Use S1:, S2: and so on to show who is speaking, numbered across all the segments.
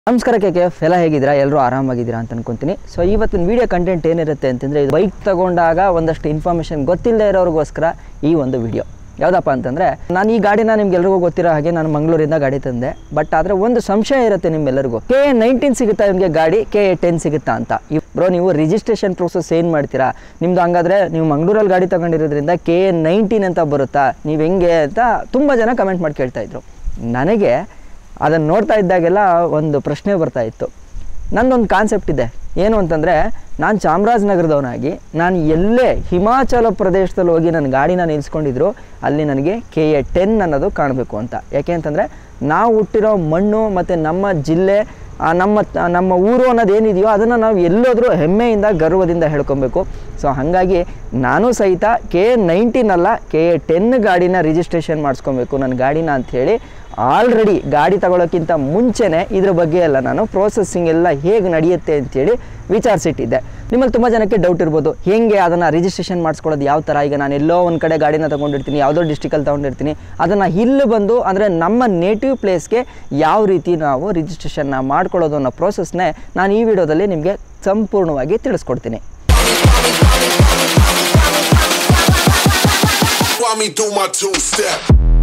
S1: ನಮಸ್ಕಾರ K K ಎಲ್ಲ ಹೇಗಿದ್ದೀರಾ ಎಲ್ಲರೂ ಆರಾಮಾಗಿದ್ದೀರಾ ಅಂತ ಅನ್ಕೊಂತೀನಿ ಸೊ ಇವತ್ತಿನ ವಿಡಿಯೋ ಕಂಟೆಂಟ್ ಏನಿರುತ್ತೆ ಅಂತಂದರೆ ಇದು ಬೈಕ್ ತಗೊಂಡಾಗ ಒಂದಷ್ಟು ಇನ್ಫಾರ್ಮೇಷನ್ ಗೊತ್ತಿಲ್ಲದೆ ಇರೋರಿಗೋಸ್ಕರ ಈ ಒಂದು ವಿಡಿಯೋ ಯಾವುದಪ್ಪ ಅಂತಂದರೆ ನಾನು ಈ ಗಾಡಿನ ನಿಮ್ಗೆಲ್ರಿಗೂ ಗೊತ್ತಿರೋ ಹಾಗೆ ನಾನು ಮಂಗಳೂರಿಂದ ಗಾಡಿ ತಂದೆ ಬಟ್ ಆದರೆ ಒಂದು ಸಂಶಯ ಇರುತ್ತೆ ನಿಮ್ಮೆಲ್ಲರಿಗೂ ಕೆ ಎ ನೈನ್ಟೀನ್ ಸಿಗುತ್ತಾ ನಿಮಗೆ ಗಾಡಿ ಕೆ ಎ ಟೆನ್ ಸಿಗುತ್ತಾ ಅಂತ ಬ್ರೋ ನೀವು ರಿಜಿಸ್ಟ್ರೇಷನ್ ಪ್ರೋಸೆಸ್ ಏನು ಮಾಡ್ತೀರಾ ನಿಮ್ದು ಹಂಗಾದ್ರೆ ನೀವು ಮಂಗಳೂರಲ್ಲಿ ಗಾಡಿ ತಗೊಂಡಿರೋದ್ರಿಂದ ಕೆ ಎ ನೈನ್ಟೀನ್ ಅಂತ ಬರುತ್ತಾ ನೀವು ಹೆಂಗೆ ಅಂತ ತುಂಬ ಜನ ಕಮೆಂಟ್ ಮಾಡಿ ಕೇಳ್ತಾ ಇದ್ರು ನನಗೆ ಅದನ್ನು ನೋಡ್ತಾ ಇದ್ದಾಗೆಲ್ಲ ಒಂದು ಪ್ರಶ್ನೆ ಬರ್ತಾ ಇತ್ತು ನಂದೊಂದು ಕಾನ್ಸೆಪ್ಟ್ ಇದೆ ಏನು ಅಂತಂದರೆ ನಾನು ಚಾಮರಾಜನಗರದವನಾಗಿ ನಾನು ಎಲ್ಲೇ ಹಿಮಾಚಲ ಪ್ರದೇಶದಲ್ಲಿ ಹೋಗಿ ನನ್ನ ಗಾಡಿನ ನಿಲ್ಲಿಸ್ಕೊಂಡಿದ್ರು ಅಲ್ಲಿ ನನಗೆ ಕೆ ಎ ಟೆನ್ ಅನ್ನೋದು ಕಾಣಬೇಕು ಅಂತ ಯಾಕೆ ಅಂತಂದರೆ ನಾವು ಹುಟ್ಟಿರೋ ಮಣ್ಣು ಮತ್ತು ನಮ್ಮ ಜಿಲ್ಲೆ ಆ ನಮ್ಮ ನಮ್ಮ ಊರು ಅನ್ನೋದು ಏನಿದೆಯೋ ಅದನ್ನು ನಾವು ಎಲ್ಲೋದ್ರೂ ಹೆಮ್ಮೆಯಿಂದ ಗರ್ವದಿಂದ ಹೇಳ್ಕೊಬೇಕು ಸೊ ಹಾಗಾಗಿ ನಾನು ಸಹಿತ ಕೆ ಎ ನೈನ್ಟೀನ್ ಅಲ್ಲ ಕೆ ಎ ಟೆನ್ ಗಾಡಿನ ರಿಜಿಸ್ಟ್ರೇಷನ್ ಮಾಡಿಸ್ಕೊಬೇಕು ನನ್ನ ಗಾಡಿನ ಅಂಥೇಳಿ ಆಲ್ರೆಡಿ ಗಾಡಿ ತಗೊಳ್ಳೋಕ್ಕಿಂತ ಮುಂಚೆನೇ ಇದ್ರ ಬಗ್ಗೆ ಎಲ್ಲ ನಾನು ಪ್ರೋಸೆಸ್ಸಿಂಗ್ ಎಲ್ಲ ಹೇಗೆ ನಡೆಯುತ್ತೆ ಅಂತೇಳಿ ವಿಚಾರಿಸಿಟ್ಟಿದ್ದೆ ನಿಮ್ಮಲ್ಲಿ ತುಂಬ ಜನಕ್ಕೆ ಡೌಟ್ ಇರ್ಬೋದು ಹೇಗೆ ಅದನ್ನು ರಿಜಿಸ್ಟ್ರೇಷನ್ ಮಾಡಿಸ್ಕೊಳ್ಳೋದು ಯಾವ ಥರ ಈಗ ನಾನು ಎಲ್ಲೋ ಒಂದು ಕಡೆ ಗಾಡಿನ ತೊಗೊಂಡಿರ್ತೀನಿ ಯಾವುದೋ ಡಿಸ್ಟಿಕಲ್ಲಿ ತೊಗೊಂಡಿರ್ತೀನಿ ಅದನ್ನು ಇಲ್ಲಿ ಬಂದು ಅಂದರೆ ನಮ್ಮ ನೇಟಿವ್ ಪ್ಲೇಸ್ಗೆ ಯಾವ ರೀತಿ ನಾವು ರಿಜಿಸ್ಟ್ರೇಷನ್ನ ಮಾಡ್ಕೊಳ್ಳೋದು ಅನ್ನೋ ಪ್ರೋಸೆಸ್ನೇ ನಾನು ಈ ವಿಡಿಯೋದಲ್ಲಿ ನಿಮಗೆ ಸಂಪೂರ್ಣವಾಗಿ ತಿಳಿಸ್ಕೊಡ್ತೀನಿ
S2: Why me do my two step?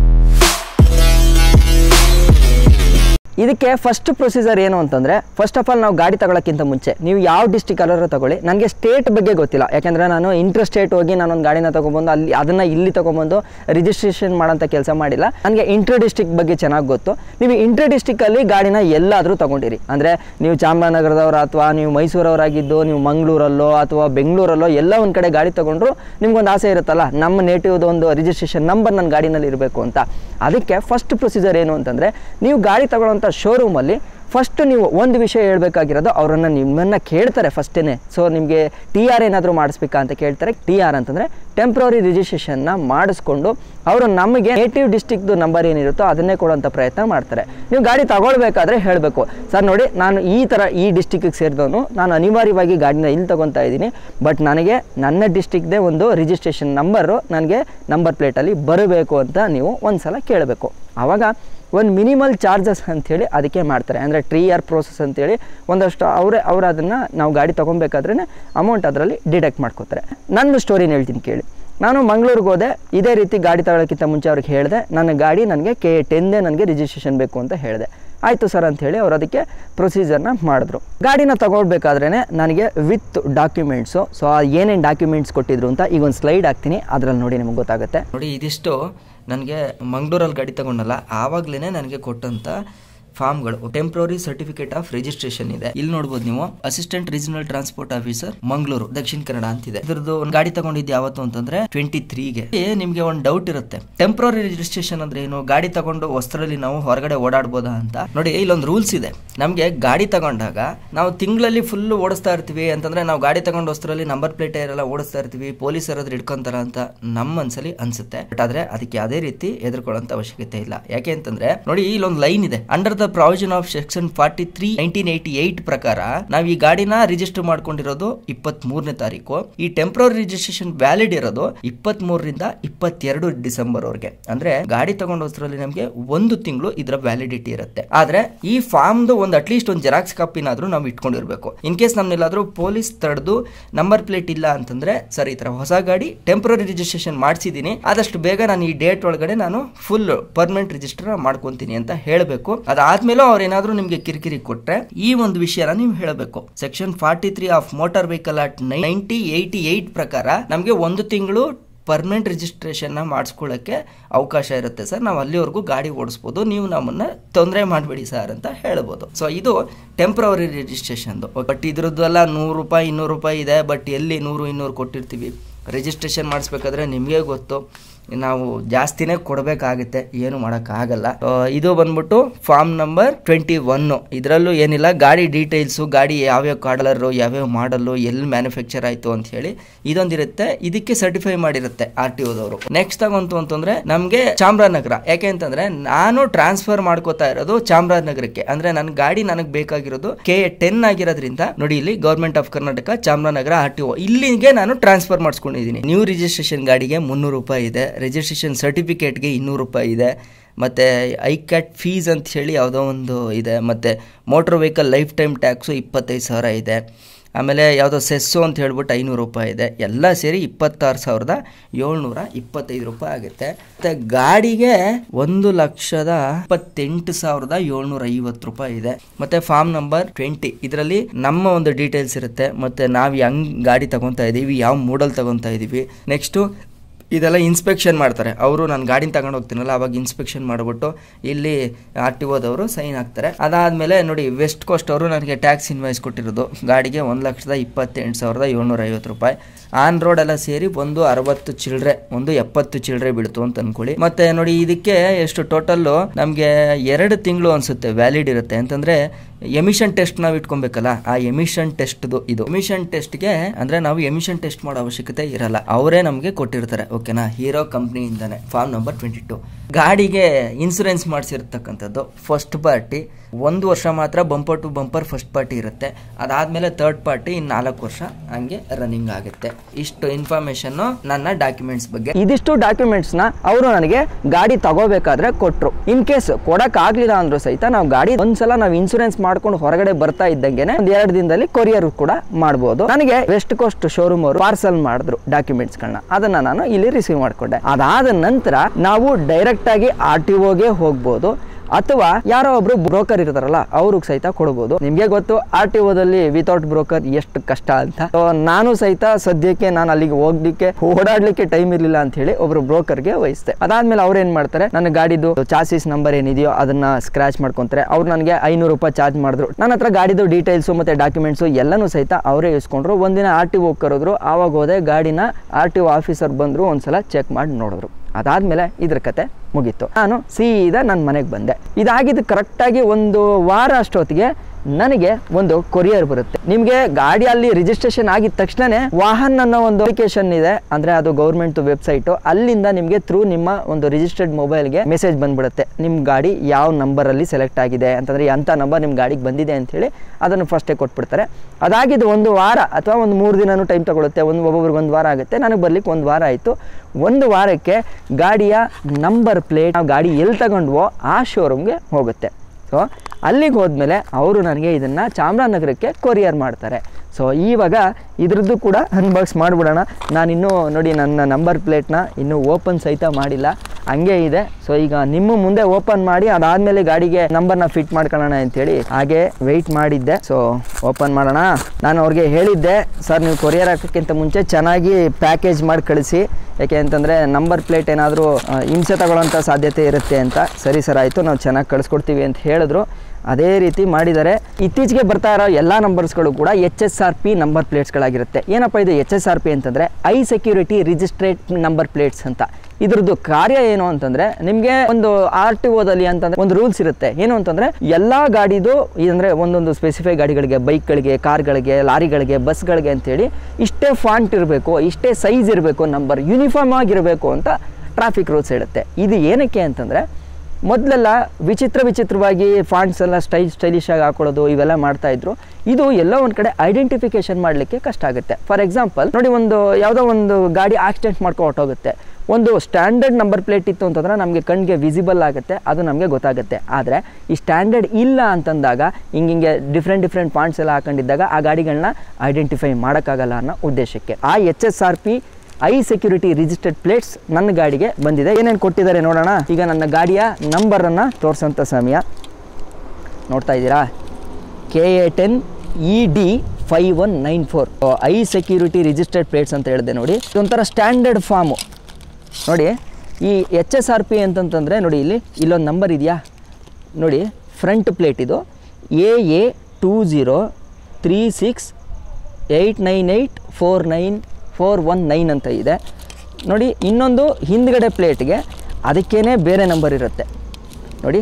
S1: ಇದಕ್ಕೆ ಫಸ್ಟ್ ಪ್ರೊಸೀಜರ್ ಏನು ಅಂತಂದರೆ ಫಸ್ಟ್ ಆಫ್ ಆಲ್ ನಾವು ಗಾಡಿ ತಗೊಳ್ಳೋಕ್ಕಿಂತ ಮುಂಚೆ ನೀವು ಯಾವ ಡಿಸ್ಟಿಕ್ ಅಲ್ಲಾದ್ರೂ ತಗೊಳ್ಳಿ ನನಗೆ ಸ್ಟೇಟ್ ಬಗ್ಗೆ ಗೊತ್ತಿಲ್ಲ ಯಾಕೆಂದರೆ ನಾನು ಇಂಟರ್ ಸ್ಟೇಟ್ ಹೋಗಿ ನಾನೊಂದು ಗಾಡಿನ ತೊಗೊಬಂದು ಅಲ್ಲಿ ಅದನ್ನು ಇಲ್ಲಿ ತೊಗೊಬಂದು ರಿಜಿಸ್ಟ್ರೇಷನ್ ಮಾಡೋಂಥ ಕೆಲಸ ಮಾಡಿಲ್ಲ ನನಗೆ ಇಂಟರ್ ಡಿಸ್ಟಿಕ್ ಬಗ್ಗೆ ಚೆನ್ನಾಗಿ ಗೊತ್ತು ನೀವು ಇಂಟರ್ ಡಿಸ್ಟಿಕ್ಕಲ್ಲಿ ಗಾಡಿನ ಎಲ್ಲಾದರೂ ತೊಗೊಂಡಿರಿ ಅಂದರೆ ನೀವು ಚಾಮರಾಜನಗರದವರು ಅಥವಾ ನೀವು ಮೈಸೂರವರಾಗಿದ್ದು ನೀವು ಮಂಗಳೂರಲ್ಲೋ ಅಥವಾ ಬೆಂಗಳೂರಲ್ಲೋ ಎಲ್ಲ ಒಂದು ಕಡೆ ಗಾಡಿ ತೊಗೊಂಡ್ರು ನಿಮ್ಗೊಂದು ಆಸೆ ಇರುತ್ತಲ್ಲ ನಮ್ಮ ನೇಟಿವ್ದು ಒಂದು ರಿಜಿಸ್ಟ್ರೇಷನ್ ನಂಬರ್ ನನ್ನ ಗಾಡಿನಲ್ಲಿ ಇರಬೇಕು ಅಂತ ಅದಕ್ಕೆ ಫಸ್ಟ್ ಪ್ರೊಸೀಜರ್ ಏನು ಅಂತಂದರೆ ನೀವು ಗಾಡಿ ತಗೊಳ್ಳೋಂಥ ಶೋರೂಮಲ್ಲಿ ಫಸ್ಟ್ ನೀವು ಒಂದು ವಿಷಯ ಹೇಳಬೇಕಾಗಿರೋದು ಅವರನ್ನು ನಿಮ್ಮನ್ನು ಕೇಳ್ತಾರೆ ಫಸ್ಟೇ ಸೊ ನಿಮಗೆ ಟಿ ಆರ್ ಏನಾದರೂ ಮಾಡಿಸ್ಬೇಕಾ ಅಂತ ಕೇಳ್ತಾರೆ ಟಿ ಆರ್ ಅಂತಂದರೆ ಟೆಂಪ್ರವರಿ ರಿಜಿಸ್ಟ್ರೇಷನ್ನ ಮಾಡಿಸ್ಕೊಂಡು ಅವರು ನಮಗೆ ನೇಟಿವ್ ಡಿಸ್ಟಿಕ್ದು ನಂಬರ್ ಏನಿರುತ್ತೋ ಅದನ್ನೇ ಕೊಡುವಂಥ ಪ್ರಯತ್ನ ಮಾಡ್ತಾರೆ ನೀವು ಗಾಡಿ ತಗೊಳ್ಬೇಕಾದ್ರೆ ಹೇಳಬೇಕು ಸರ್ ನೋಡಿ ನಾನು ಈ ಥರ ಈ ಡಿಸ್ಟಿಕ್ಕಿಗೆ ಸೇರಿದವನು ನಾನು ಅನಿವಾರ್ಯವಾಗಿ ಗಾಡಿನ ಇಲ್ಲಿ ತೊಗೊತಾ ಇದ್ದೀನಿ ಬಟ್ ನನಗೆ ನನ್ನ ಡಿಸ್ಟಿಕ್ದೇ ಒಂದು ರಿಜಿಸ್ಟ್ರೇಷನ್ ನಂಬರು ನನಗೆ ನಂಬರ್ ಪ್ಲೇಟಲ್ಲಿ ಬರಬೇಕು ಅಂತ ನೀವು ಒಂದು ಸಲ ಕೇಳಬೇಕು ಆವಾಗ ಒಂದು ಮಿನಿಮಲ್ ಚಾರ್ಜಸ್ ಅಂಥೇಳಿ ಅದಕ್ಕೆ ಮಾಡ್ತಾರೆ ಅಂದರೆ ಟ್ರೀ ಇಯರ್ ಪ್ರೋಸೆಸ್ ಅಂತೇಳಿ ಒಂದಷ್ಟು ಅವರೇ ಅವರು ಅದನ್ನು ನಾವು ಗಾಡಿ ತೊಗೊಬೇಕಾದ್ರೇ ಅಮೌಂಟ್ ಅದರಲ್ಲಿ ಡಿಡಕ್ಟ್ ಮಾಡ್ಕೋತಾರೆ ನನ್ನ ಸ್ಟೋರಿನ ಹೇಳ್ತೀನಿ ಕೇಳಿ ನಾನು ಮಂಗಳೂರಿಗೆ ಹೋದೆ ಇದೇ ರೀತಿ ಗಾಡಿ ತಗೊಳ್ಳೋಕ್ಕಿಂತ ಮುಂಚೆ ಅವ್ರಿಗೆ ಹೇಳಿದೆ ನನ್ನ ಗಾಡಿ ನನಗೆ ಕೆ ಟೆನ್ದೇ ನನಗೆ ರಿಜಿಸ್ಟ್ರೇಷನ್ ಬೇಕು ಅಂತ ಹೇಳಿದೆ ಆಯಿತು ಸರ್ ಅಂಥೇಳಿ ಅವ್ರು ಅದಕ್ಕೆ ಪ್ರೊಸೀಜರ್ನ ಮಾಡಿದ್ರು ಗಾಡಿನ ತಗೊಳ್ಬೇಕಾದ್ರೇ ನನಗೆ ವಿತ್ ಡಾಕ್ಯುಮೆಂಟ್ಸು ಸೊ ಏನೇನು ಡಾಕ್ಯುಮೆಂಟ್ಸ್ ಕೊಟ್ಟಿದ್ರು ಅಂತ ಈಗ ಒಂದು ಸ್ಲೈಡ್ ಹಾಕ್ತೀನಿ ಅದರಲ್ಲಿ ನೋಡಿ ನಿಮಗೆ ಗೊತ್ತಾಗುತ್ತೆ
S3: ನೋಡಿ ಇದಿಷ್ಟು ನನಗೆ ಮಂಗಳೂರಲ್ಲಿ ಗಾಡಿ ತಗೊಂಡಲ್ಲ ಆವಾಗಲೇ ನನಗೆ ಕೊಟ್ಟಂತ ಫಾರ್ಮ್ಗಳು ಟೆಂಪ್ರರಿ ಸರ್ಟಿಫಿಕೇಟ್ ಆಫ್ ರಿಜಿಸ್ಟ್ರೇಷನ್ ಇದೆ ಇಲ್ಲಿ ನೋಡ್ಬೋದು ನೀವು assistant regional transport officer Mangaluru Dakshina Kannada ಅಂತಿದೆ ಇದ್ರದ್ದು ಒಂದು ಗಾಡಿ ತಗೊಂಡಿದ್ದು ಯಾವತ್ತು ಅಂತಂದ್ರೆ ಟ್ವೆಂಟಿ ತ್ರೀಗೆ ನಿಮ್ಗೆ ಒಂದು ಡೌಟ್ ಇರುತ್ತೆ ಟೆಂಪ್ರರಿ ರಿಜಿಸ್ಟ್ರೇಷನ್ ಅಂದ್ರೆ ಏನು ಗಾಡಿ ತಗೊಂಡು ವಸ್ತ್ರದಲ್ಲಿ ನಾವು ಹೊರಗಡೆ ಓಡಾಡ್ಬೋದಾ ಅಂತ ನೋಡಿ ಇಲ್ಲೊಂದು ರೂಲ್ಸ್ ಇದೆ ನಮಗೆ ಗಾಡಿ ತಗೊಂಡಾಗ ನಾವು ತಿಂಗಳಲ್ಲಿ ಫುಲ್ ಓಡಿಸ್ತಾ ಇರ್ತೀವಿ ಅಂತಂದ್ರೆ ನಾವು ಗಾಡಿ ತಗೊಂಡು ವಸ್ತ್ರದಲ್ಲಿ ನಂಬರ್ ಪ್ಲೇಟ್ ಇರಲ್ಲ ಓಡಿಸ್ತಾ ಇರ್ತೀವಿ ಪೊಲೀಸ್ ಯಾರಾದ್ರೂ ಇಟ್ಕೊಂತಾರ ಅಂತ ನಮ್ಮ ಮನ್ಸಲ್ಲಿ ಅನ್ಸುತ್ತೆ ಬಟ್ ಆದ್ರೆ ಅದಕ್ಕೆ ಯಾವುದೇ ರೀತಿ ಎದುರ್ಕೊಳ್ಳೋಂತ ಅವಶ್ಯಕತೆ ಇಲ್ಲ ಯಾಕೆ ಅಂತಂದ್ರೆ ನೋಡಿ ಇಲ್ಲೊಂದು ಲೈನ್ ಇದೆ under the provision of section forty three nineteen eighty eight ಪ್ರಕಾರ ನಾವು ಈ ಗಾಡಿನ ರಿಜಿಸ್ಟರ್ ಮಾಡ್ಕೊಂಡಿರೋದು ಇಪ್ಪತ್ತ್ ಮೂರನೇ ತಾರೀಕು ಈ ಟೆಂಪ್ರರಿ ರಿಜಿಸ್ಟ್ರೇಷನ್ ವ್ಯಾಲಿಡ್ ಇರೋದು ಇಪ್ಪತ್ತ್ ಮೂರರಿಂದ ಇಪ್ಪತ್ತೆರಡು ಡಿಸೆಂಬರ್ ವರೆಗೆ ಅಂದ್ರೆ ಗಾಡಿ ತಗೊಂಡು ಹೋದ್ರಲ್ಲಿ ನಮಗೆ ಒಂದು ತಿಂಗಳು ಇದರ ವ್ಯಾಲಿಡಿಟಿ ಇರುತ್ತೆ ಆದ್ರೆ ಈ ಫಾರ್ಮ್ದು ಒಂದು ಅಟ್ಲೀಸ್ಟ್ ಒಂದು ಜೆರಾಕ್ಸ್ ಕಾಪಿನಾದ್ರೂ ನಾವು ಇಟ್ಕೊಂಡಿರ್ಬೇಕು ಇನ್ ಕೇಸ್ ನಮ್ನೆಲ್ಲಾದ್ರೂ ಪೊಲೀಸ್ ತಡೆದು ನಂಬರ್ ಪ್ಲೇಟ್ ಇಲ್ಲ ಅಂತಂದ್ರೆ ಸರ್ ಈ ತರ ಹೊಸ ಗಾಡಿ ಟೆಂಪ್ರರಿ ರಿಜಿಸ್ಟ್ರೇಷನ್ ಮಾಡಿಸಿದೀನಿ ಆದಷ್ಟು ಬೇಗ ನಾನು ಈ ಡೇಟ್ ಒಳಗಡೆ ನಾನು ಫುಲ್ ಪರ್ಮನೆಂಟ್ ರಿಜಿಸ್ಟರ್ ಮಾಡ್ಕೊಂತೀನಿ ಅಂತ ಹೇಳಬೇಕು ಅದಾದ್ಮೇಲೆ ಅವ್ರು ಏನಾದ್ರೂ ನಿಮ್ಗೆ ಕಿರಿಕಿರಿ ಕೊಟ್ರೆ ಈ ಒಂದು ವಿಷಯನ ನೀವು ಹೇಳಬೇಕು section forty three of motor vehicle act ninety eighty eight ಪ್ರಕಾರ ನಮಗೆ ಒಂದು ತಿಂಗಳು ಪರ್ಮನೆಂಟ್ ರಿಜಿಸ್ಟ್ರೇಷನ್ ಮಾಡಿಸ್ಕೊಳ್ಳೋಕ್ಕೆ ಅವಕಾಶ ಇರುತ್ತೆ ಸರ್ ನಾವು ಅಲ್ಲಿವರೆಗೂ ಗಾಡಿ ಓಡಿಸ್ಬೋದು ನೀವು ನಮ್ಮನ್ನ ತೊಂದರೆ ಮಾಡಬೇಡಿ ಸರ್ ಅಂತ ಹೇಳ್ಬೋದು ಸೊ ಇದು ಟೆಂಪ್ರವರಿ ರಿಜಿಸ್ಟ್ರೇಷನ್ದು ಬಟ್ ಇದ್ರದ್ದು ಎಲ್ಲ ನೂರು ರೂಪಾಯಿ ಇನ್ನೂರು ರೂಪಾಯಿ ಇದೆ ಬಟ್ ಎಲ್ಲಿ ನೂರು ಇನ್ನೂರು ಕೊಟ್ಟಿರ್ತೀವಿ ರಿಜಿಸ್ಟ್ರೇಷನ್ ಮಾಡಿಸ್ಬೇಕಾದ್ರೆ ನಿಮಗೆ ಗೊತ್ತು ನಾವು ಜಾಸ್ತಿನೇ ಕೊಡಬೇಕಾಗುತ್ತೆ ಏನು ಮಾಡೋಕ್ಕಾಗಲ್ಲ ಆ, ಇದು ಬಂದ್ಬಿಟ್ಟು ಫಾರ್ಮ್ ನಂಬರ್ ಟ್ವೆಂಟಿ ಒನ್ನು ಇದರಲ್ಲೂ ಏನಿಲ್ಲ ಗಾಡಿ ಡೀಟೇಲ್ಸು ಗಾಡಿ ಯಾವ್ಯಾವ ಕಾಡಲರು ಯಾವ್ಯಾವ ಮಾಡಲ್ಲು ಎಲ್ಲಿ ಮ್ಯಾನುಫ್ಯಾಕ್ಚರ್ ಆಯಿತು ಅಂತ ಹೇಳಿ ಇದೊಂದಿರುತ್ತೆ ಇದಕ್ಕೆ ಸರ್ಟಿಫೈ ಮಾಡಿರುತ್ತೆ ಆರ್ ಟಿ ಓದವರು ನೆಕ್ಸ್ಟ್ ಆಗಂತು ಅಂತಂದ್ರೆ ನಮಗೆ ಚಾಮರಾಜನಗರ ಯಾಕೆ ಅಂತಂದ್ರೆ ನಾನು ಟ್ರಾನ್ಸ್ಫರ್ ಮಾಡ್ಕೋತಾ ಇರೋದು ಚಾಮರಾಜನಗರಕ್ಕೆ ಅಂದ್ರೆ ನನ್ನ ಗಾಡಿ ನನಗೆ ಬೇಕಾಗಿರೋದು ಕೆ ಟೆನ್ ಆಗಿರೋದ್ರಿಂದ ನೋಡಿ ಇಲ್ಲಿ government of Karnataka Chamarajanagar R T O ಇಲ್ಲಿಗೆ ನಾನು ಟ್ರಾನ್ಸ್ಫರ್ ಮಾಡಿಸ್ಕೊಂಡಿದ್ದೀನಿ ನ್ಯೂ ರಿಜಿಸ್ಟ್ರೇಷನ್ ಗಾಡಿಗೆ ಮುನ್ನೂರು ರೂಪಾಯಿ ಇದೆ ರಿಜಿಸ್ಟ್ರೇಷನ್ ಸರ್ಟಿಫಿಕೇಟ್ಗೆ ಇನ್ನೂರು ರೂಪಾಯಿ ಇದೆ ಮತ್ತು ಐ ಕ್ಯಾಟ್ ಫೀಸ್ ಅಂತ ಹೇಳಿ ಯಾವುದೋ ಒಂದು ಇದೆ ಮತ್ತು motor vehicle life time tax ಇಪ್ಪತ್ತೈದು ಸಾವಿರ ಇದೆ ಆಮೇಲೆ ಯಾವುದೋ ಸೆಸ್ಸು ಅಂತ ಹೇಳ್ಬಿಟ್ಟು ಐನೂರು ರೂಪಾಯಿ ಇದೆ ಎಲ್ಲ ಸೇರಿ ಇಪ್ಪತ್ತಾರು ಸಾವಿರದ ಏಳ್ನೂರ ಇಪ್ಪತ್ತೈದು ರೂಪಾಯಿ ಆಗುತ್ತೆ ಮತ್ತು ಗಾಡಿಗೆ ಒಂದು ಲಕ್ಷದ ಇಪ್ಪತ್ತೆಂಟು ಸಾವಿರದ ಏಳ್ನೂರ ಐವತ್ತು ರೂಪಾಯಿ ಇದೆ ಮತ್ತು ಫಾರ್ಮ್ ನಂಬರ್ ಟ್ವೆಂಟಿ ಇದರಲ್ಲಿ ನಮ್ಮ ಒಂದು ಡೀಟೇಲ್ಸ್ ಇರುತ್ತೆ ಮತ್ತು ನಾವು ಹೆಂಗ್ ಗಾಡಿ ತಗೊತಾ ಇದ್ದೀವಿ ಯಾವ ಮೂಡಲ್ ತಗೊತಾ ಇದ್ದೀವಿ ನೆಕ್ಸ್ಟು ಇದೆಲ್ಲ ಇನ್ಸ್ಪೆಕ್ಷನ್ ಮಾಡ್ತಾರೆ ಅವರು ನಾನು ಗಾಡಿನ ತಗೊಂಡು ಹೋಗ್ತೀನಲ್ಲ ಅವಾಗ ಇನ್ಸ್ಪೆಕ್ಷನ್ ಮಾಡಿಬಿಟ್ಟು ಇಲ್ಲಿ ಆರ್ ಟಿ ಓದವರು ಸೈನ್ ಹಾಕ್ತಾರೆ ಅದಾದಮೇಲೆ ನೋಡಿ ವೆಸ್ಟ್ ಕೋಸ್ಟ್ ಅವರು ನನಗೆ ಟ್ಯಾಕ್ಸ್ ಇನ್ವಾಯ್ಸ್ ಕೊಟ್ಟಿರೋದು ಗಾಡಿಗೆ ಒಂದು ಲಕ್ಷದ ಇಪ್ಪತ್ತೆಂಟು ಸಾವಿರದ ಏಳ್ನೂರ ಐವತ್ತು ರೂಪಾಯಿ ಆನ್ ರೋಡ್ ಎಲ್ಲ ಸೇರಿ ಒಂದು ಅರವತ್ತು ಚಿಲ್ಲರೆ ಒಂದು ಎಪ್ಪತ್ತು ಚಿಲ್ಲರೆ ಬೀಳ್ತು ಅಂತ ಅನ್ಕೊಳ್ಳಿ ಮತ್ತೆ ನೋಡಿ ಇದಕ್ಕೆ ಎಷ್ಟು ಟೋಟಲ್ಲು ನಮಗೆ ಎರಡು ತಿಂಗಳು ಅನ್ಸುತ್ತೆ ವ್ಯಾಲಿಡ್ ಇರುತ್ತೆ ಅಂತಂದ್ರೆ ಎಮಿಷನ್ ಟೆಸ್ಟ್ ನಾವು ಇಟ್ಕೊಬೇಕಲ್ಲ ಆ ಎಮಿಷನ್ ಟೆಸ್ಟ್ದು ಇದು ಎಮಿಷನ್ ಟೆಸ್ಟ್ಗೆ ಅಂದ್ರೆ ನಾವು ಎಮಿಷನ್ ಟೆಸ್ಟ್ ಮಾಡೋ ಅವಶ್ಯಕತೆ ಇರಲ್ಲ ಅವರೇ ನಮಗೆ ಕೊಟ್ಟಿರ್ತಾರೆ ಓಕೆನಾ ಹೀರೋ ಕಂಪ್ನಿಯಿಂದಾನೆ ಫಾರ್ಮ್ ನಂಬರ್ ಟ್ವೆಂಟಿ ಟು ಗಾಡಿಗೆ ಇನ್ಸೂರೆನ್ಸ್ ಮಾಡಿಸಿರ್ತಕ್ಕಂಥದ್ದು ಫಸ್ಟ್ ಪಾರ್ಟಿ ಒಂದು ವರ್ಷ ಮಾತ್ರ bumper to bumper first party ಇರುತ್ತೆ ಅದಾದ್ಮೇಲೆ ಥರ್ಡ್ ಪಾರ್ಟಿ ಇನ್ನು ನಾಲ್ಕು ವರ್ಷ ಹಂಗೆ ರನ್ನಿಂಗ್ ಆಗುತ್ತೆ ಇಷ್ಟು ಇನ್ಫಾರ್ಮೇಶನ್ ನನ್ನ ಡಾಕ್ಯುಮೆಂಟ್ಸ್ ಬಗ್ಗೆ
S1: ಇದಿಷ್ಟು ಡಾಕ್ಯುಮೆಂಟ್ಸ್ನ ಅವರು ನನಗೆ ಗಾಡಿ ತಗೋಬೇಕಾದ್ರೆ ಕೊಟ್ಟರು ಇನ್ ಕೇಸ್ ಕೊಡಕ್ ಆಗ್ಲಿಲ್ಲ ಅಂದ್ರೂ ಸಹಿತ ನಾವು ಗಾಡಿ ಒಂದ್ಸಲ ನಾವು ಇನ್ಸೂರೆನ್ಸ್ ಮಾಡ್ಕೊಂಡು ಹೊರಗಡೆ ಬರ್ತಾ ಇದ್ದಂಗೆನೆ ಒಂದ್ ಎರಡು ದಿನದಲ್ಲಿ ಕೊರಿಯರ್ ಕೂಡ ಮಾಡ್ಬೋದು ನನಗೆ ವೆಸ್ಟ್ ಕೋಸ್ಟ್ ಶೋರೂಮ್ ಅವರು ಪಾರ್ಸಲ್ ಮಾಡಿದ್ರು ಡಾಕ್ಯುಮೆಂಟ್ಸ್ಗಳನ್ನ ಅದನ್ನ ನಾನು ಇಲ್ಲಿ ರಿಸೀವ್ ಮಾಡ್ಕೊಂಡೆ ಅದಾದ ನಂತರ ನಾವು ಡೈರೆಕ್ಟ್ ಆಗಿ ಆರ್ ಟಿ ಓಗೆ ಹೋಗ್ಬೋದು ಅಥವಾ ಯಾರೋ ಒಬ್ರು ಬ್ರೋಕರ್ ಇರ್ತಾರಲ್ಲ ಅವ್ರಿಗೆ ಸಹಿತ ಕೊಡ್ಬೋದು ನಿಮ್ಗೆ ಗೊತ್ತು ಆರ್ ಟಿ ಓದಲ್ಲಿ ವಿತೌಟ್ ಬ್ರೋಕರ್ ಎಷ್ಟು ಕಷ್ಟ ಅಂತ So, ನಾನು ಸಹಿತ ಸದ್ಯಕ್ಕೆ ನಾನು ಅಲ್ಲಿಗೆ ಹೋಗ್ಲಿಕ್ಕೆ ಓಡಾಡ್ಲಿಕ್ಕೆ ಟೈಮ್ ಇರ್ಲಿಲ್ಲ ಅಂತ ಹೇಳಿ ಒಬ್ರು ಬ್ರೋಕರ್ಗೆ ವಹಿಸ್ತೆ ಅದಾದ್ಮೇಲೆ ಅವ್ರು ಏನ್ ಮಾಡ್ತಾರೆ ನನ್ನ ಗಾಡಿದು ಚಾಸಿಸ್ ನಂಬರ್ ಏನಿದೆಯೋ ಅದನ್ನ ಸ್ಕ್ರಾಚ್ ಮಾಡ್ಕೊಂತಾರೆ ಅವ್ರು ನನಗೆ ಐನೂರು ರೂಪಾಯಿ ಚಾರ್ಜ್ ಮಾಡಿದ್ರು ನನ್ನ ಹತ್ರ ಗಾಡಿದು ಡೀಟೇಲ್ಸು ಮತ್ತೆ ಡಾಕ್ಯುಮೆಂಟ್ಸು ಎಲ್ಲನೂ ಸಹಿತ ಅವರೇ ಇಸ್ಕೊಂಡ್ರು ಒಂದಿನ ಆರ್ ಟಿ ಓ ಕರೆದ್ರು ಆವಾಗ ಹೋದೆ ಗಾಡಿನ ಆರ್ ಟಿ ಒ ಆಫೀಸರ್ ಬಂದ್ರು ಒಂದ್ಸಲ ಚೆಕ್ ಮಾಡಿ ನೋಡಿದ್ರು ಅದಾದ್ಮೇಲೆ ಇದ್ರ ಕತೆ ಮುಗೀತು ನಾನು ಸೀದಾ ನನ್ನ ಮನೆಗೆ ಬಂದೆ ಇದಾಗಿದ್ದು ಕರೆಕ್ಟಾಗಿ ಒಂದು ವಾರ ಅಷ್ಟೊತ್ತಿಗೆ ನನಗೆ ಒಂದು ಕೊರಿಯರ್ ಬರುತ್ತೆ ನಿಮಗೆ ಗಾಡಿಯಲ್ಲಿ ರಿಜಿಸ್ಟ್ರೇಷನ್ ಆಗಿದ ತಕ್ಷಣನೇ ವಾಹನ್ ಅನ್ನೋ ಒಂದು ಅಪ್ಲಿಕೇಶನ್ ಇದೆ ಅಂದ್ರೆ ಅದು ಗೌರ್ಮೆಂಟ್ ವೆಬ್ಸೈಟ್ ಅಲ್ಲಿಂದ ನಿಮಗೆ ಥ್ರೂ ನಿಮ್ಮ ಒಂದು ರಿಜಿಸ್ಟರ್ಡ್ ಮೊಬೈಲ್ಗೆ ಮೆಸೇಜ್ ಬಂದ್ಬಿಡುತ್ತೆ ನಿಮ್ಮ ಗಾಡಿ ಯಾವ ನಂಬರ್ ಅಲ್ಲಿ ಸೆಲೆಕ್ಟ್ ಆಗಿದೆ ಅಂತಂದ್ರೆ ಎಂಥ ನಂಬರ್ ನಿಮ್ಮ ಗಾಡಿಗೆ ಬಂದಿದೆ ಅಂತ ಹೇಳಿ ಅದನ್ನು ಫಸ್ಟೇ ಕೊಟ್ಬಿಡ್ತಾರೆ ಅದಾಗಿದ್ದು ಒಂದು ವಾರ ಅಥವಾ ಒಂದು ಮೂರು ದಿನನೂ ಟೈಮ್ ತಗೊಳುತ್ತೆ ಒಂದು ಒಬ್ಬೊಬ್ರಿಗೆ ಒಂದು ವಾರ ಆಗುತ್ತೆ ನನಗೆ ಬರ್ಲಿಕ್ಕೆ ಒಂದು ವಾರ ಆಯಿತು ಒಂದು ವಾರಕ್ಕೆ ಗಾಡಿಯ ನಂಬರ್ ಪ್ಲೇಟ್ ನಾವು ಗಾಡಿ ಎಲ್ಲಿ ತಗೊಂಡ್ವೋ ಆ ಶೋರೂಮ್ಗೆ ಹೋಗುತ್ತೆ ಸೊ ಅಲ್ಲಿಗೆ ಹೋದ್ಮೇಲೆ ಅವರು ನನಗೆ ಇದನ್ನು ಚಾಮರಾಜನಗರಕ್ಕೆ ಕೊರಿಯರ್ ಮಾಡ್ತಾರೆ ಸೊ ಇವಾಗ ಇದ್ರದ್ದು ಕೂಡ ಅನ್ಬಾಕ್ಸ್ ಮಾಡಿಬಿಡೋಣ ನಾನಿನ್ನೂ ನೋಡಿ ನನ್ನ ನಂಬರ್ ಪ್ಲೇಟ್ನ ಇನ್ನೂ ಓಪನ್ ಸಹಿತ ಮಾಡಿಲ್ಲ ಹಂಗೆ ಇದೆ ಸೊ ಈಗ ನಿಮ್ಮ ಮುಂದೆ ಓಪನ್ ಮಾಡಿ ಅದಾದಮೇಲೆ ಗಾಡಿಗೆ ನಂಬರ್ನ ಫಿಟ್ ಮಾಡ್ಕೊಳ್ಳೋಣ ಅಂತೇಳಿ ಹಾಗೆ ವೆಯ್ಟ್ ಮಾಡಿದ್ದೆ ಸೊ ಓಪನ್ ಮಾಡೋಣ ನಾನು ಅವ್ರಿಗೆ ಹೇಳಿದ್ದೆ ಸರ್ ನೀವು ಕೊರಿಯರ್ ಹಾಕೋಕ್ಕಿಂತ ಮುಂಚೆ ಚೆನ್ನಾಗಿ ಪ್ಯಾಕೇಜ್ ಮಾಡಿ ಕಳಿಸಿ ಯಾಕೆ ಅಂತಂದರೆ ನಂಬರ್ ಪ್ಲೇಟ್ ಏನಾದರೂ ಹಿಂಸೆ ತಗೊಳ್ಳೋಂಥ ಸಾಧ್ಯತೆ ಇರುತ್ತೆ ಅಂತ ಸರಿ ಸರ್ ಆಯಿತು ನಾವು ಚೆನ್ನಾಗಿ ಕಳಿಸ್ಕೊಡ್ತೀವಿ ಅಂತ ಹೇಳಿದ್ರು ಅದೇ ರೀತಿ ಮಾಡಿದ್ದಾರೆ ಇತ್ತೀಚೆಗೆ ಬರ್ತಾ ಇರೋ ಎಲ್ಲ ನಂಬರ್ಸ್ಗಳು ಕೂಡ H S R P number ಪ್ಲೇಟ್ಸ್ಗಳಾಗಿರುತ್ತೆ ಏನಪ್ಪ ಇದು ಎಚ್ ಎಸ್ ಆರ್ ಪಿ ಅಂತಂದರೆ high security registrate number plates ಅಂತ ಇದ್ರದ್ದು ಕಾರ್ಯ ಏನು ಅಂತಂದ್ರೆ ನಿಮಗೆ ಒಂದು ಆರ್ ಟಿ ಓದಲ್ಲಿ ಅಂತಂದ್ರೆ ಒಂದು ರೂಲ್ಸ್ ಇರುತ್ತೆ ಏನು ಅಂತಂದ್ರೆ ಎಲ್ಲಾ ಗಾಡಿದು ಅಂದ್ರೆ ಒಂದೊಂದು ಸ್ಪೆಸಿಫೈ ಗಾಡಿಗಳಿಗೆ ಬೈಕ್ಗಳಿಗೆ ಕಾರ್ಗಳಿಗೆ ಲಾರಿಗಳಿಗೆ ಬಸ್ಗಳಿಗೆ ಅಂತೇಳಿ ಇಷ್ಟೇ ಫಾಂಟ್ ಇರಬೇಕು ಇಷ್ಟೇ ಸೈಜ್ ಇರಬೇಕು ನಂಬರ್ ಯೂನಿಫಾರ್ಮ್ ಆಗಿರಬೇಕು ಅಂತ ಟ್ರಾಫಿಕ್ ರೂಲ್ಸ್ ಹೇಳುತ್ತೆ ಇದು ಏನಕ್ಕೆ ಅಂತಂದ್ರೆ ಮೊದಲೆಲ್ಲ ವಿಚಿತ್ರ ವಿಚಿತ್ರವಾಗಿ ಫಾಂಟ್ಸ್ ಎಲ್ಲ ಸ್ಟೈಲ್ ಸ್ಟೈಲಿಶ್ ಆಗಿ ಹಾಕೊಳ್ಳೋದು ಇವೆಲ್ಲ ಮಾಡ್ತಾ ಇದ್ರು ಇದು ಎಲ್ಲೋ ಒಂದು ಕಡೆ ಐಡೆಂಟಿಫಿಕೇಶನ್ ಮಾಡಲಿಕ್ಕೆ ಕಷ್ಟ ಆಗುತ್ತೆ ಫಾರ್ ಎಕ್ಸಾಂಪಲ್ ನೋಡಿ ಒಂದು ಯಾವುದೋ ಒಂದು ಗಾಡಿ ಆಕ್ಸಿಡೆಂಟ್ ಮಾಡ್ಕೊಂಡು ಹೊಟ್ಟೋಗುತ್ತೆ ಒಂದು ಸ್ಟ್ಯಾಂಡರ್ಡ್ ನಂಬರ್ ಪ್ಲೇಟ್ ಇತ್ತು ಅಂತಂದ್ರೆ ನಮಗೆ ಕಣ್ಣಿಗೆ ವಿಸಿಬಲ್ ಆಗುತ್ತೆ ಅದು ನಮಗೆ ಗೊತ್ತಾಗುತ್ತೆ ಆದರೆ ಈ ಸ್ಟ್ಯಾಂಡರ್ಡ್ ಇಲ್ಲ ಅಂತಂದಾಗ ಹಿಂಗಿಂಗೆ ಡಿಫ್ರೆಂಟ್ ಡಿಫ್ರೆಂಟ್ ಪಾಯಿಂಟ್ಸ್ ಎಲ್ಲ ಹಾಕೊಂಡಿದ್ದಾಗ ಆ ಗಾಡಿಗಳನ್ನ ಐಡೆಂಟಿಫೈ ಮಾಡೋಕ್ಕಾಗಲ್ಲ ಅನ್ನೋ ಉದ್ದೇಶಕ್ಕೆ ಆ H S R P high security registered plates ನನ್ನ ಗಾಡಿಗೆ ಬಂದಿದೆ ಏನೇನು ಕೊಟ್ಟಿದ್ದಾರೆ ನೋಡೋಣ ಈಗ ನನ್ನ ಗಾಡಿಯ ನಂಬರನ್ನು ತೋರಿಸೋಂಥ ಸಮಯ ನೋಡ್ತಾ ಇದ್ದೀರಾ K A ten E D five one nine four high security registered plates ಅಂತ ಹೇಳಿದೆ ನೋಡಿ ಇದೊಂಥರ ಸ್ಟ್ಯಾಂಡರ್ಡ್ ಫಾರ್ಮು ನೋಡಿ ಈ ಎಚ್ ಎಸ್ ಆರ್ ಪಿ ಅಂತಂತಂದರೆ ನೋಡಿ ಇಲ್ಲಿ ಇಲ್ಲೊಂದು ನಂಬರ್ ಇದೆಯಾ ನೋಡಿ ಫ್ರಂಟ್ ಪ್ಲೇಟ್ ಇದು A A two zero three six eight nine eight four nine four one nine ಅಂತ ಇದೆ ನೋಡಿ ಇನ್ನೊಂದು ಹಿಂದ್ಗಡೆ ಪ್ಲೇಟ್ಗೆ ಅದಕ್ಕೇ ಬೇರೆ ನಂಬರ್ ಇರುತ್ತೆ ನೋಡಿ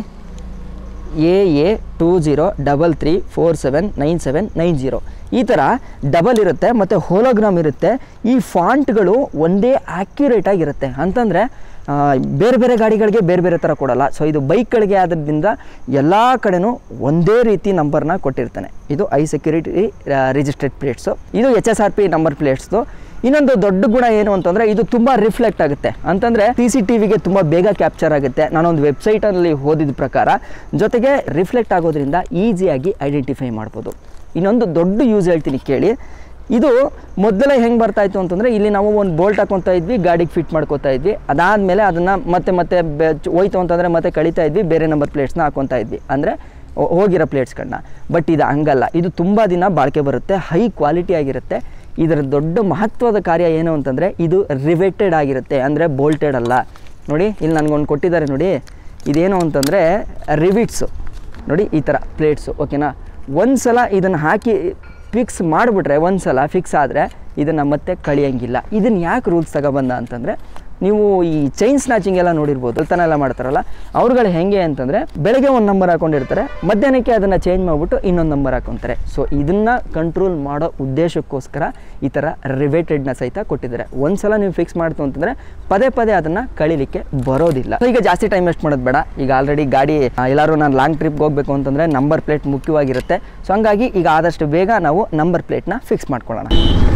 S1: A A two zero double three four seven nine seven nine zero ಈ ಥರ ಡಬಲ್ ಇರುತ್ತೆ ಮತ್ತು ಹೋಲೋಗ್ರಾಮ್ ಇರುತ್ತೆ ಈ ಫಾಂಟ್ಗಳು ಒಂದೇ ಆ್ಯಕ್ಯುರೇಟ್ ಆಗಿರುತ್ತೆ ಅಂತಂದರೆ ಆ, ಬೇರೆ ಬೇರೆ ಗಾಡಿಗಳಿಗೆ ಬೇರೆ ಬೇರೆ ಥರ ಕೊಡಲ್ಲ ಸೊ ಇದು ಬೈಕ್ಗಳಿಗೆ ಆದ್ರಿಂದ ಎಲ್ಲ ಕಡೆನೂ ಒಂದೇ ರೀತಿ ನಂಬರ್ನ ಕೊಟ್ಟಿರ್ತಾನೆ ಇದು ಐ ಸೆಕ್ಯೂರಿಟಿ ರಿಜಿಸ್ಟರ್ಡ್ ಪ್ಲೇಟ್ಸು ಇದು H S R P number ಪ್ಲೇಟ್ಸ್ದು ಇನ್ನೊಂದು ದೊಡ್ಡ ಗುಣ ಏನು ಅಂತಂದರೆ ಇದು ತುಂಬ ರಿಫ್ಲೆಕ್ಟ್ ಆಗುತ್ತೆ ಅಂತಂದರೆ ಸಿ ಸಿ ಟಿ ವಿಗೆ ತುಂಬ ಬೇಗ ಕ್ಯಾಪ್ಚರ್ ಆಗುತ್ತೆ ನಾನೊಂದು ವೆಬ್ಸೈಟಲ್ಲಿ ಓದಿದ ಪ್ರಕಾರ ಜೊತೆಗೆ ರಿಫ್ಲೆಕ್ಟ್ ಆಗೋದ್ರಿಂದ ಈಸಿಯಾಗಿ ಐಡೆಂಟಿಫೈ ಮಾಡ್ಬೋದು ಇನ್ನೊಂದು ದೊಡ್ಡ ಯೂಸ್ ಹೇಳ್ತೀನಿ ಕೇಳಿ ಇದು ಮೊದಲೇ ಹೆಂಗೆ ಬರ್ತಾ ಇತ್ತು ಅಂತಂದರೆ ಇಲ್ಲಿ ನಾವು ಒಂದು ಬೋಲ್ಟ್ ಹಾಕೊತಾ ಇದ್ವಿ ಗಾಡಿಗೆ ಫಿಟ್ ಮಾಡ್ಕೊತಾ ಇದ್ವಿ ಅದಾದಮೇಲೆ ಅದನ್ನು ಮತ್ತೆ ಮತ್ತೆ ಬೆ- ಚ್- ಹೋಯ್ತು ಅಂತಂದರೆ ಮತ್ತೆ ಕಳಿತಾ ಇದ್ವಿ ಬೇರೆ ನಂಬರ್ ಪ್ಲೇಟ್ಸ್ನ ಹಾಕೊತಾ ಇದ್ವಿ ಅಂದರೆ ಹೋಗಿರೋ ಪ್ಲೇಟ್ಸ್ಗಳನ್ನ ಬಟ್ ಇದು ಹಂಗಲ್ಲ ಇದು ತುಂಬ ದಿನ ಬಾಳಿಕೆ ಬರುತ್ತೆ ಹೈ ಕ್ವಾಲಿಟಿ ಆಗಿರುತ್ತೆ ಇದರ ದೊಡ್ಡ ಮಹತ್ವದ ಕಾರ್ಯ ಏನು ಅಂತಂದರೆ ಇದು ರಿವೆಟೆಡ್ ಆಗಿರುತ್ತೆ ಅಂದರೆ ಬೋಲ್ಟೆಡ್ ಅಲ್ಲ ನೋಡಿ ಇಲ್ಲಿ ನನಗೊಂದು ಕೊಟ್ಟಿದ್ದಾರೆ ನೋಡಿ ಇದೇನು ಅಂತಂದರೆ ರಿವಿಟ್ಸು ನೋಡಿ ಈ ಥರ ಪ್ಲೇಟ್ಸು ಓಕೆನಾ ಒಂದು ಸಲ ಇದನ್ನು ಹಾಕಿ ಫಿಕ್ಸ್ ಮಾಡಿಬಿಟ್ರೆ ಒಂದು ಸಲ ಫಿಕ್ಸ್ ಆದರೆ ಇದನ್ನು ಮತ್ತೆ ಕಳಿಯಂಗಿಲ್ಲ ಇದನ್ನು ಯಾಕೆ ರೂಲ್ಸ್ ತಗೊಬಂದ ಅಂತಂದರೆ ನೀವು ಈ ಚೈನ್ ಸ್ನ್ಯಾಚಿಂಗ್ ಎಲ್ಲ ನೋಡಿರ್ಬೋದು ತನ ಎಲ್ಲ ಮಾಡ್ತಾರಲ್ಲ ಅವ್ರುಗಳು ಹೆಂಗೆ ಅಂತಂದರೆ ಬೆಳಗ್ಗೆ ಒಂದು ನಂಬರ್ ಹಾಕೊಂಡಿರ್ತಾರೆ ಮಧ್ಯಾಹ್ನಕ್ಕೆ ಅದನ್ನು ಚೇಂಜ್ ಮಾಡಿಬಿಟ್ಟು ಇನ್ನೊಂದು ನಂಬರ್ ಹಾಕೊತಾರೆ ಸೊ ಇದನ್ನು ಕಂಟ್ರೋಲ್ ಮಾಡೋ ಉದ್ದೇಶಕ್ಕೋಸ್ಕರ ಈ ಥರ ರಿವೇಟೆಡ್ನ ಸಹಿತ ಕೊಟ್ಟಿದ್ದಾರೆ ಒಂದು ಸಲ ನೀವು ಫಿಕ್ಸ್ ಮಾಡ್ತು ಅಂತಂದರೆ ಪದೇ ಪದೇ ಅದನ್ನು ಕಳಿಲಿಕ್ಕೆ ಬರೋದಿಲ್ಲ So ಈಗ ಜಾಸ್ತಿ ಟೈಮ್ ವೇಸ್ಟ್ ಮಾಡೋದು ಬೇಡ ಈಗ ಆಲ್ರೆಡಿ ಗಾಡಿ ಆ, ಎಲ್ಲರೂ ನಾನು ಲಾಂಗ್ ಟ್ರಿಪ್ಗೆ ಹೋಗಬೇಕು ಅಂತಂದರೆ ನಂಬರ್ ಪ್ಲೇಟ್ ಮುಖ್ಯವಾಗಿರುತ್ತೆ ಸೊ ಹಂಗಾಗಿ ಈಗ ಆದಷ್ಟು ಬೇಗ ನಾವು ನಂಬರ್ ಪ್ಲೇಟ್ನ ಫಿಕ್ಸ್ ಮಾಡ್ಕೊಳ್ಳೋಣ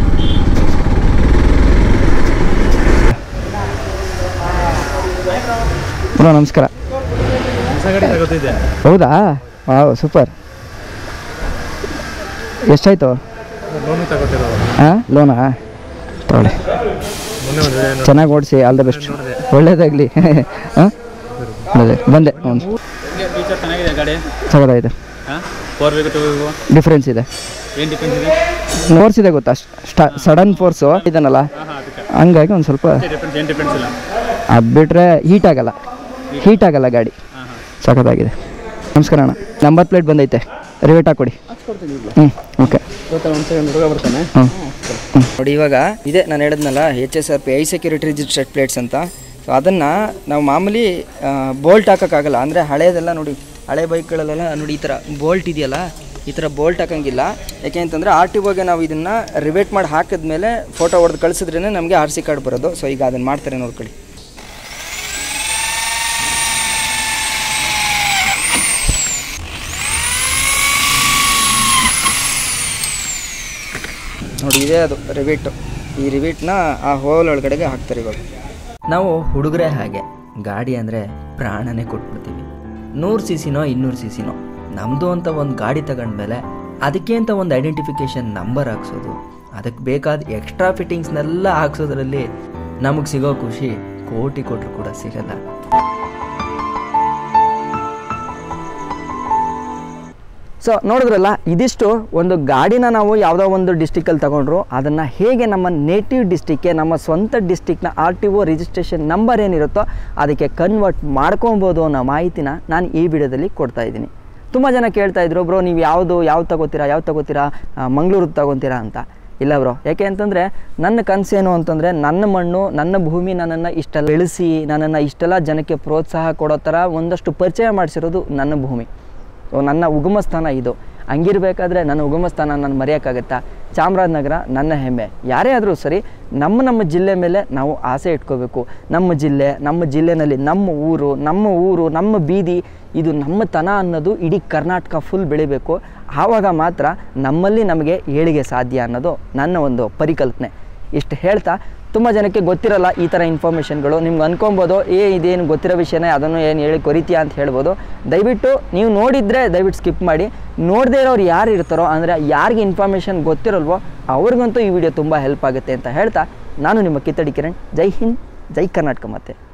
S1: ಬ್ರೋ ನಮಸ್ಕಾರ
S4: ಹೊಸ ಗಾಡಿ ತಗೋತಿದ್ದೆ
S1: ಹೌದಾ ವಾವ್ ಸೂಪರ್ ಎಷ್ಟಾಯಿತು
S4: ಲೋನು ತಗೋತಿರೋದು
S1: ಹಾಂ ಲೋನಾ ತೊಗೊಳ್ಳಿ
S4: ಮೊನ್ನೆ ಒಂದು ಏನು
S1: ಚೆನ್ನಾಗಿ ಓಡಿಸಿ ಆಲ್ ದ ಬೆಸ್ಟ್ ಒಳ್ಳೇದಾಗಲಿ ಹಾಂ ಅದೇ ಬಂದೆ ಒಂದು
S4: ಫೀಚರ್ ಚೆನ್ನಾಗಿದೆ ಗಾಡಿ
S1: ಸಗದಾಗಿದೆ
S4: ಹಾಂ four week two week
S1: difference ಇದೆ
S4: ಏನು ಡಿಫ್ರೆನ್ಸ್ ಇದೆ
S1: ಫೋರ್ಸ್ ಇದೆ ಗೊತ್ತಾ ಸ್ಟಾ ಸಡನ್ ಫೋರ್ಸು ಇದನ್ನಲ್ಲ
S4: ಹಾಂ ಹಾಂ ಅದಕ್ಕೆ
S1: ಹಂಗಾಗಿ ಒಂದು ಸ್ವಲ್ಪ
S4: ಡಿಫ್ರೆನ್ಸ್ ಏನು ಡಿಫ್ರೆನ್ಸ್ ಇಲ್ಲ
S1: ಅದು ಬಿಟ್ಟರೆ ಹೀಟ್ ಆಗಲ್ಲ ಹೀಟ್ ಆಗಲ್ಲ ಗಾಡಿ
S4: ಹಾಂ ಹಾಂ
S1: ಸಖತ್ತಾಗಿದೆ ನಮಸ್ಕಾರ ಅಣ್ಣ ನಂಬರ್ ಪ್ಲೇಟ್ ಬಂದೈತೆ ರಿವೇಟ್ ಹಾಕ್ಕೊಡಿ ಹ್ಞೂ ಓಕೆ
S4: ಹುಡುಗ ಬರ್ತಾನೆ
S1: ಹ್ಞೂ
S3: ನೋಡಿ ಇವಾಗ ಇದೆ ನಾನು ಹೇಳಿದ್ನಲ್ಲ H S R P high security registered plates ಅಂತ ಸೊ ಅದನ್ನು ನಾವು ಮಾಮೂಲಿ ಬೋಲ್ಟ್ ಹಾಕೋಕ್ಕಾಗಲ್ಲ ಅಂದರೆ ಹಳೇದೆಲ್ಲ ನೋಡಿ ಹಳೆ ಬೈಕ್ಗಳಲ್ಲೆಲ್ಲ ನೋಡಿ ಈ ಥರ ಬೋಲ್ಟ್ ಇದೆಯಲ್ಲ ಈ ಥರ ಬೋಲ್ಟ್ ಹಾಕಂಗಿಲ್ಲ ಯಾಕೆ ಅಂತಂದರೆ ಆರ್ ಟಿ ಒಗೆ ನಾವು ಇದನ್ನು ರಿವೇಟ್ ಮಾಡಿ ಹಾಕಿದ್ಮೇಲೆ ಫೋಟೋ ಹೊಡೆದು ಕಳಿಸಿದ್ರೇ ನಮಗೆ ಆರ್ ಸಿ ಕಾರ್ಡ್ ಬರೋದು ಸೊ ಈಗ ಅದನ್ನು ಮಾಡ್ತಾರೆ ನೋಡ್ಕೊಳ್ಳಿ ನೋಡಿ ಇದೇ ಅದು ರಿವಿಟ್ ಈ ರಿವಿಟ್ನ ಆ ಹೋಲ್ ಒಳಗಡೆಗೆ ಹಾಕ್ತಾರೆ ಇವಾಗ ನಾವು ಹುಡುಗರೇ ಹಾಗೆ ಗಾಡಿ ಅಂದರೆ ಪ್ರಾಣನೇ ಕೊಟ್ಬಿಡ್ತೀವಿ ನೂರು ಸಿ ಸಿನೋ ಇನ್ನೂರು ಸಿ ಸಿನೋ ನಮ್ಮದು ಅಂತ ಒಂದು ಗಾಡಿ ತಗೊಂಡ್ಮೇಲೆ ಅದಕ್ಕೆ ಅಂತ ಒಂದು ಐಡೆಂಟಿಫಿಕೇಷನ್ ನಂಬರ್ ಹಾಕ್ಸೋದು ಅದಕ್ಕೆ ಬೇಕಾದ ಎಕ್ಸ್ಟ್ರಾ ಫಿಟ್ಟಿಂಗ್ಸ್ನೆಲ್ಲ ಹಾಕ್ಸೋದ್ರಲ್ಲಿ ನಮಗೆ ಸಿಗೋ ಖುಷಿ ಕೋಟಿ ಕೊಟ್ಟರು ಕೂಡ ಸಿಗಲ್ಲ
S1: ಸೊ ನೋಡಿದ್ರಲ್ಲ ಇದಿಷ್ಟು ಒಂದು ಗಾಡಿನ ನಾವು ಯಾವುದೋ ಒಂದು ಡಿಸ್ಟಿಕಲ್ಲಿ ತಗೊಂಡ್ರು ಅದನ್ನು ಹೇಗೆ ನಮ್ಮ ನೇಟಿವ್ ಡಿಸ್ಟಿಕ್ಗೆ ನಮ್ಮ ಸ್ವಂತ ಡಿಸ್ಟಿಕ್ನ R T O registration number ಏನಿರುತ್ತೋ ಅದಕ್ಕೆ ಕನ್ವರ್ಟ್ ಮಾಡ್ಕೊಬೋದು ಅನ್ನೋ ಮಾಹಿತಿನ ನಾನು ಈ ವಿಡಿಯೋದಲ್ಲಿ ಕೊಡ್ತಾ ಇದ್ದೀನಿ ತುಂಬ ಜನ ಕೇಳ್ತಾ ಇದ್ರು ಬ್ರೋ ನೀವು ಯಾವುದು ಯಾವ್ದು ತಗೋತೀರಾ ಯಾವ್ದು ತಗೋತೀರಾ ಮಂಗಳೂರು ತಗೊತೀರಾ ಅಂತ ಇಲ್ಲ ಬ್ರೋ ಯಾಕೆ ಅಂತಂದರೆ ನನ್ನ ಕನಸೇನು ಅಂತಂದರೆ ನನ್ನ ಮಣ್ಣು ನನ್ನ ಭೂಮಿ ನನ್ನನ್ನು ಇಷ್ಟೆಲ್ಲ ಬೆಳೆಸಿ ನನ್ನನ್ನು ಇಷ್ಟೆಲ್ಲ ಜನಕ್ಕೆ ಪ್ರೋತ್ಸಾಹ ಕೊಡೋ ಥರ ಒಂದಷ್ಟು ಪರಿಚಯ ಮಾಡಿಸಿರೋದು ನನ್ನ ಭೂಮಿ ಸೊ ನನ್ನ ಉಗಮ ಸ್ಥಾನ ಇದು ಹಂಗಿರ್ಬೇಕಾದ್ರೆ ನನ್ನ ಉಗಮ ಸ್ಥಾನ ನಾನು ಮರೆಯೋಕ್ಕಾಗತ್ತಾ ಚಾಮರಾಜನಗರ ನನ್ನ ಹೆಮ್ಮೆ ಯಾರೇ ಆದರೂ ಸರಿ ನಮ್ಮ ನಮ್ಮ ಜಿಲ್ಲೆ ಮೇಲೆ ನಾವು ಆಸೆ ಇಟ್ಕೋಬೇಕು ನಮ್ಮ ಜಿಲ್ಲೆ ನಮ್ಮ ಜಿಲ್ಲೆನಲ್ಲಿ ನಮ್ಮ ಊರು ನಮ್ಮ ಊರು ನಮ್ಮ ಬೀದಿ ಇದು ನಮ್ಮ ತನ ಅನ್ನೋದು ಇಡೀ ಕರ್ನಾಟಕ ಫುಲ್ ಬೆಳಿಬೇಕು ಆವಾಗ ಮಾತ್ರ ನಮ್ಮಲ್ಲಿ ನಮಗೆ ಏಳಿಗೆ ಸಾಧ್ಯ ಅನ್ನೋದು ನನ್ನ ಒಂದು ಪರಿಕಲ್ಪನೆ ಇಷ್ಟು ಹೇಳ್ತಾ ತುಂಬ ಜನಕ್ಕೆ ಗೊತ್ತಿರಲ್ಲ ಈ ಥರ ಇನ್ಫಾರ್ಮೇಷನ್ಗಳು ನಿಮ್ಗೆ ಅನ್ಕೊಬೋದು ಏ ಇದೇನು ಗೊತ್ತಿರೋ ವಿಷಯನೇ ಅದನ್ನು ಏನು ಹೇಳಿ ಕೊರಿತೀಯ ಅಂತ ಹೇಳ್ಬೋದು ದಯವಿಟ್ಟು ನೀವು ನೋಡಿದರೆ ದಯವಿಟ್ಟು ಸ್ಕಿಪ್ ಮಾಡಿ ನೋಡದೇ ಇರೋರು ಯಾರು ಇರ್ತಾರೋ ಅಂದರೆ ಯಾರಿಗೆ ಇನ್ಫಾರ್ಮೇಷನ್ ಗೊತ್ತಿರಲ್ವೋ ಅವ್ರಿಗಂತೂ ಈ ವಿಡಿಯೋ ತುಂಬ ಹೆಲ್ಪ್ ಆಗುತ್ತೆ ಅಂತ ಹೇಳ್ತಾ ನಾನು ನಿಮ್ಮ ಕಿತ್ತಡಿ ಕಿರಣ್ ಜೈ ಹಿಂದ್ ಜೈ ಕರ್ನಾಟಕ ಮತ್ತೆ